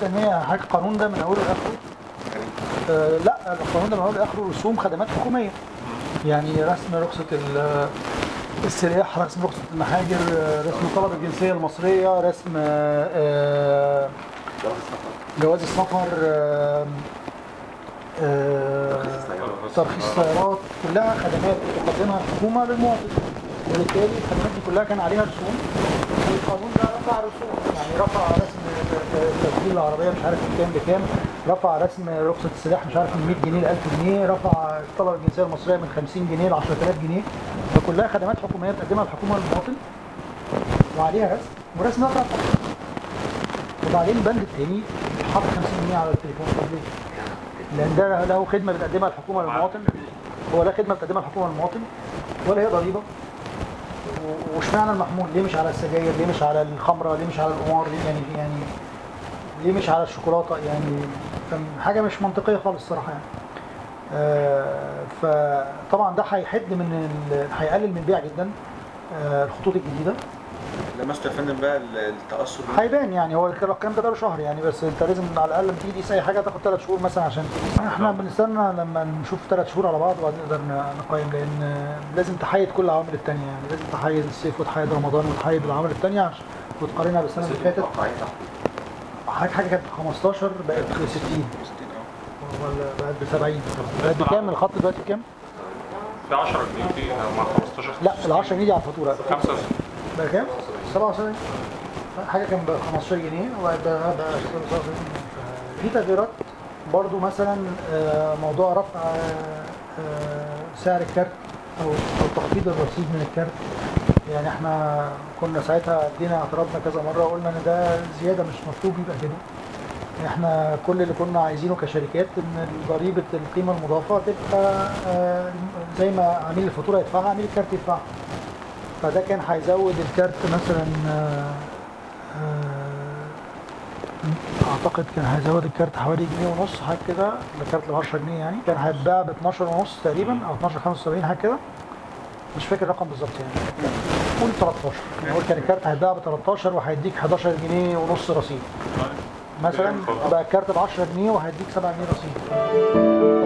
ان هي حاجه القانون ده من اوله لاخره آه لا القانون ده من اوله لاخره رسوم خدمات حكوميه يعني رسم رخصه ال- السلاح رسم رخصه المحاجر آه، رسم طلب الجنسيه المصريه رسم آه، آه، جواز السفر آه، آه، ترخيص السيارات كلها خدمات تقدمها الحكومه للمواطن وبالتالي الخدمات دي كلها كان عليها رسوم والقانون ده رفع رسوم يعني رفع رسم تسجيل العربيه مش عارف من كام لكام رفع رسم رخصه السلاح مش عارف من 100 جنيه ل 1000 جنيه رفع طلب الجنسيه المصريه من 50 جنيه ل 10000 جنيه فكلها خدمات حكوميه تقدمها الحكومه للمواطن وعليها رسم ورسم رفع وبعدين البند التاني حط 50 جنيه على التليفون طب ليه؟ لان ده له خدمه بتقدمها الحكومه للمواطن هو لا خدمه بتقدمها الحكومه للمواطن ولا هي ضريبه و- واشمعنى المحمول ليه مش على السجاير ليه مش على الخمره ليه مش على القمار ليه يعني يعني ليه مش على الشوكولاته يعني كان حاجه مش منطقيه خالص الصراحه يعني آه، فطبعا ده هيحد من ال- هيقلل من البيع جدا آه، الخطوط الجديده لمست يا فندم بقى التاثر هيبان يعني هو الكلام ده بقاله شهر يعني بس انت لازم على الاقل لما تيجي تقيس اي حاجه تاخد ثلاث شهور مثلا عشان احنا بنستنى لما نشوف ثلاث شهور على بعض وبعدين نقدر ن- نقيم لان لازم تحيد كل العوامل الثانيه يعني لازم تحيد الصيف وتحيد رمضان وتحيد العوامل الثانيه عشان وتقارنها بالسنه اللي فاتت حاجه حاجه كانت ب 15 بقت ب 60 ولا بقت ب 70 بقت بكام الخط دلوقتي بكام؟ في 10 جنيه في مع 15 لا ال 10 جنيه دي على الفاتوره 5 بقى كام؟ 77 حاجه كان ب 15 جنيه وبقت بقى بقى 77 في تغييرات برضو مثلا آه، موضوع رفع آه، آه، سعر الكارت او او تخفيض الرصيد من الكارت يعني احنا كنا ساعتها ادينا اعتراضنا كذا مره وقلنا ان ده زياده مش مطلوب يبقى كده احنا كل اللي كنا عايزينه كشركات ان ضريبه القيمه المضافه تبقى آه، زي ما عميل الفاتوره يدفعها عميل الكارت يدفعها فده كان هيزود الكارت مثلا آه، آه، اعتقد كان هيزود الكارت حوالي جنيه ونص حاجه كده الكارت ب 10 جنيه يعني كان هيتباع ب 12 ونص تقريبا او 12 75 حاجه كده مش فاكر الرقم بالظبط يعني قول 13 يعني قول كان الكارت هيتباع ب 13 وهيديك 11 جنيه ونص رصيد مثلا بقى الكارت ب 10 جنيه وهيديك 7 جنيه رصيد